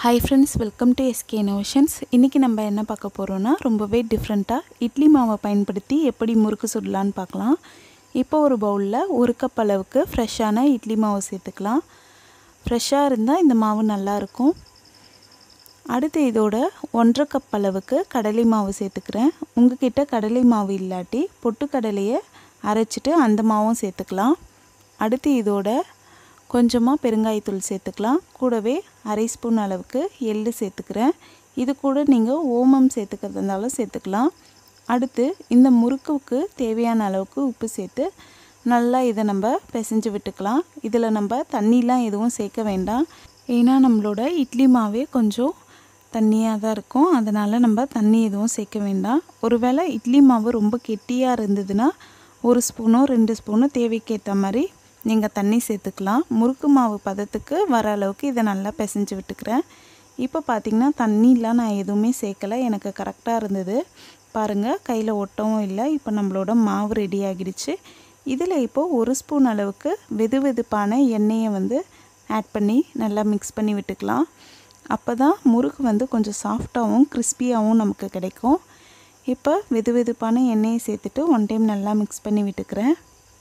hi friends welcome to SK notions இன்றைக்கி நம்ம என்ன பார்க்க போகிறோன்னா ரொம்பவே டிஃப்ரெண்ட்டாக இட்லி மாவை பயன்படுத்தி எப்படி முறுக்கு சுடலான்னு பார்க்கலாம் இப்போ ஒரு பவுலில் ஒரு கப் அளவுக்கு ஃப்ரெஷ்ஷான இட்லி மாவு சேர்த்துக்கலாம் ஃப்ரெஷ்ஷாக இருந்தால் இந்த மாவு நல்லாயிருக்கும் அடுத்து இதோட ஒன்றரை கப் அளவுக்கு கடலை மாவு சேர்த்துக்கிறேன் உங்ககிட்ட கடலை மாவு இல்லாட்டி பொட்டுக்கடலையை அரைச்சிட்டு அந்த மாவும் சேர்த்துக்கலாம் அடுத்து இதோட கொஞ்சமாக பெருங்காயத்தூள் சேர்த்துக்கலாம் கூடவே அரை ஸ்பூன் அளவுக்கு எள்ளு சேர்த்துக்கிறேன் இது கூட நீங்கள் ஓமம் சேர்த்துக்கிறது இருந்தாலும் சேர்த்துக்கலாம் அடுத்து இந்த முறுக்குக்கு தேவையான அளவுக்கு உப்பு சேர்த்து நல்லா இதை நம்ம பிசைஞ்சு விட்டுக்கலாம் இதில் நம்ம தண்ணிலாம் எதுவும் சேர்க்க வேண்டாம் ஏன்னா நம்மளோட இட்லி மாவே கொஞ்சம் தண்ணியாக தான் இருக்கும் அதனால் நம்ம தண்ணி எதுவும் சேர்க்க வேண்டாம் ஒருவேளை இட்லி மாவு ரொம்ப கெட்டியாக இருந்ததுன்னா ஒரு ஸ்பூனோ ரெண்டு ஸ்பூனோ தேவைக்கேற்ற மாதிரி நீங்கள் தண்ணி சேர்த்துக்கலாம் முறுக்கு மாவு பதத்துக்கு வர அளவுக்கு இதை நல்லா பிசைஞ்சு விட்டுக்கிறேன் இப்போ பார்த்திங்கன்னா தண்ணிலாம் நான் எதுவுமே சேர்க்கலை எனக்கு கரெக்டாக இருந்தது பாருங்கள் கையில் ஒட்டவும் இல்லை இப்போ நம்மளோட மாவு ரெடி ஆகிடுச்சு இதில் இப்போது ஒரு ஸ்பூன் அளவுக்கு வெது வெதுப்பான எண்ணெயை வந்து ஆட் பண்ணி நல்லா மிக்ஸ் பண்ணி விட்டுக்கலாம் அப்போ தான் முறுக்கு வந்து கொஞ்சம் சாஃப்டாகவும் கிறிஸ்பியாகவும் நமக்கு கிடைக்கும் இப்போ வெது வெதுப்பான எண்ணெயை சேர்த்துட்டு ஒன் டைம் நல்லா மிக்ஸ் பண்ணி விட்டுக்கிறேன்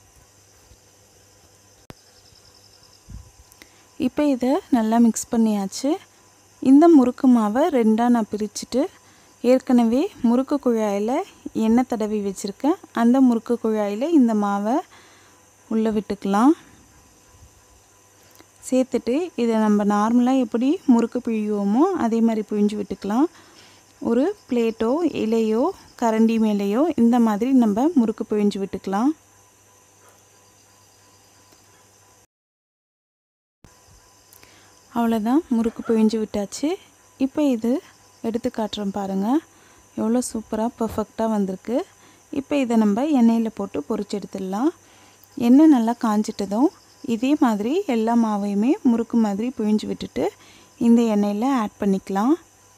இப்போ இதை நல்லா மிக்ஸ் பண்ணியாச்சு இந்த முறுக்கு மாவை ரெண்டாக நான் பிரிச்சுட்டு ஏற்கனவே முறுக்கு குழாயில் எண்ணெய் தடவி வச்சுருக்கேன் அந்த முறுக்கு குழாயில் இந்த மாவை உள்ளே விட்டுக்கலாம் சேர்த்துட்டு இதை நம்ம நார்மலாக எப்படி முறுக்கு பிழியுவோமோ அதே மாதிரி பிழிஞ்சு விட்டுக்கலாம் ஒரு பிளேட்டோ இலையோ கரண்டி மேலேயோ இந்த மாதிரி நம்ம முறுக்கு பிழிஞ்சு விட்டுக்கலாம் அவ்வளோதான் முறுக்கு பிழிஞ்சு விட்டாச்சு இப்போ இது எடுத்து காட்டுறேன் பாருங்கள் எவ்வளோ சூப்பராக பர்ஃபெக்டாக வந்திருக்கு இப்போ இதை நம்ம எண்ணெயில் போட்டு பொரிச்சு எடுத்துடலாம் எண்ணெய் நல்லா காஞ்சிட்டதும் இதே மாதிரி எல்லா மாவையுமே முறுக்கு மாதிரி பிழிஞ்சு விட்டுட்டு இந்த எண்ணெயில் ஆட் பண்ணிக்கலாம்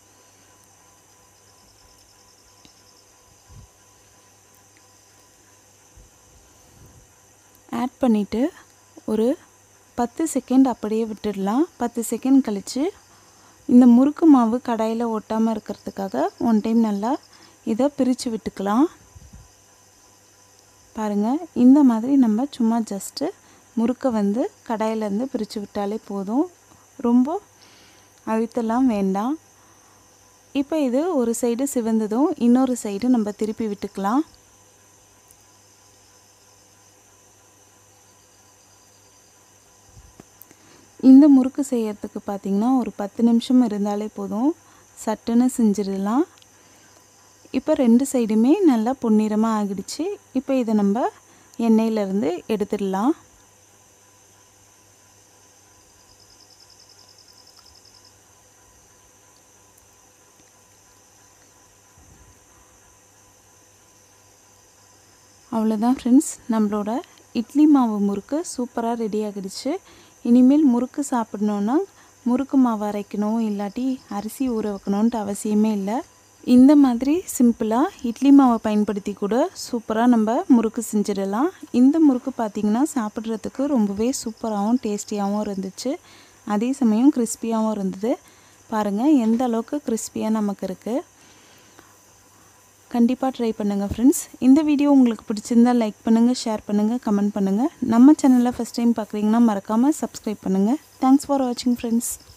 ஆட் பண்ணிவிட்டு ஒரு பத்து செகண்ட் அப்படியே விட்டுடலாம் பத்து செகண்ட் கழித்து இந்த முறுக்கு மாவு கடாயில் ஒட்டாமல் இருக்கிறதுக்காக ஒன் டைம் நல்லா இதை பிரித்து விட்டுக்கலாம் பாருங்கள் இந்த மாதிரி நம்ம சும்மா ஜஸ்ட்டு முறுக்கை வந்து கடாயிலேருந்து பிரித்து விட்டாலே போதும் ரொம்ப அழுத்தலாம் வேண்டாம் இப்போ இது ஒரு சைடு சிவந்ததும் இன்னொரு சைடு நம்ம திருப்பி விட்டுக்கலாம் இந்த முறுக்கு செய்யறதுக்கு பார்த்திங்கன்னா ஒரு பத்து நிமிஷம் இருந்தாலே போதும் சட்டுன்னு செஞ்சிடலாம் இப்போ ரெண்டு சைடுமே நல்லா பொன்னிறமாக ஆகிடுச்சு இப்போ இதை நம்ம எண்ணெயிலேருந்து எடுத்துடலாம் அவ்வளோதான் ஃப்ரெண்ட்ஸ் நம்மளோட இட்லி மாவு முறுக்கு சூப்பராக ரெடி ஆகிடுச்சு இனிமேல் முறுக்கு சாப்பிட்ணுன்னா முறுக்கு மாவு அரைக்கணும் இல்லாட்டி அரிசி ஊற வைக்கணுன்ட்டு அவசியமே இல்லை இந்த மாதிரி சிம்பிளாக இட்லி மாவை பயன்படுத்தி கூட சூப்பராக நம்ம முறுக்கு செஞ்சிடலாம் இந்த முறுக்கு பார்த்திங்கன்னா சாப்பிட்றதுக்கு ரொம்பவே சூப்பராகவும் டேஸ்டியாகவும் இருந்துச்சு அதே சமயம் கிறிஸ்பியாகவும் இருந்தது பாருங்கள் எந்த அளவுக்கு கிறிஸ்பியாக நமக்கு இருக்குது கண்டிப்பாக ட்ரை பண்ணுங்கள் ஃப்ரெண்ட்ஸ் இந்த வீடியோ உங்களுக்கு பிடிச்சிருந்தால் லைக் பண்ணுங்கள் ஷேர் பண்ணுங்கள் கமெண்ட் பண்ணுங்கள் நம்ம சேனலில் ஃபஸ்ட் டைம் பார்க்குறீங்கன்னா மறக்காமல் சப்ஸ்கிரைப் பண்ணுங்கள் தேங்க்ஸ் ஃபார் வாட்சிங் ஃப்ரெண்ட்ஸ்